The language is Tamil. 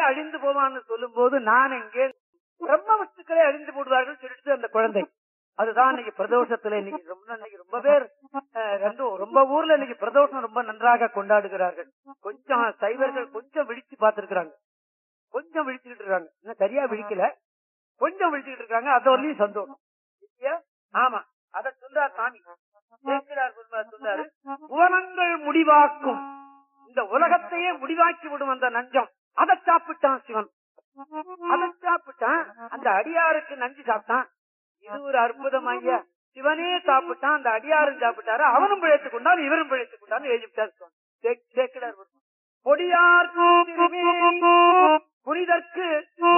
அழிந்து போவான்னு சொல்லும் போது நான் எங்கே பிரம்ம வஸ்துக்களே அழிந்து போடுவார்கள் சொல்லிட்டு அந்த குழந்தை அதுதான் இன்னைக்கு பிரதோஷத்துல இன்னைக்கு ரொம்ப இன்னைக்கு ரொம்ப பேர் அஹ், ரெண்டும் ரொம்ப ஊர்ல இன்னைக்கு பிரதோஷம் ரொம்ப நன்றாக கொண்டாடுகிறார்கள் கொஞ்சம் சைவர்கள் கொஞ்சம் விழிச்சு பார்த்திருக்கிறாங்க கொஞ்சம் விழிச்சுக்கிட்டு இருக்காங்க இன்னும் சரியா விழிக்கல கொஞ்சம் விழிச்சுக்கிட்டு இருக்காங்க அதோடய சந்தோஷம் இல்லையா? ஆமா அத சொல்றார் சாமி சேக்கிழார் பெருமாள் சொல்றாரு புவனங்கள் முடிவாக்கும் இந்த உலகத்தையே முடிவாக்கி விடும் அந்த நஞ்சம் அதை சாப்பிட்டான் சிவன் அதை சாப்பிட்டான் அந்த அடியாருக்கு நஞ்சு சாப்பிட்டான் இது ஒரு அற்புதம் ஐயா சிவனே சாப்பிட்டான் அந்த அடியாரும் சாப்பிட்டாரு அவனும் பிழைத்துக் கொண்டான் இவரும் பிழைத்துக் கொண்டான் எழுதிவிட்டார் சுவாமி. சே- சேக்கிழார் பெருமாள். பொடியார் புனிதற்கு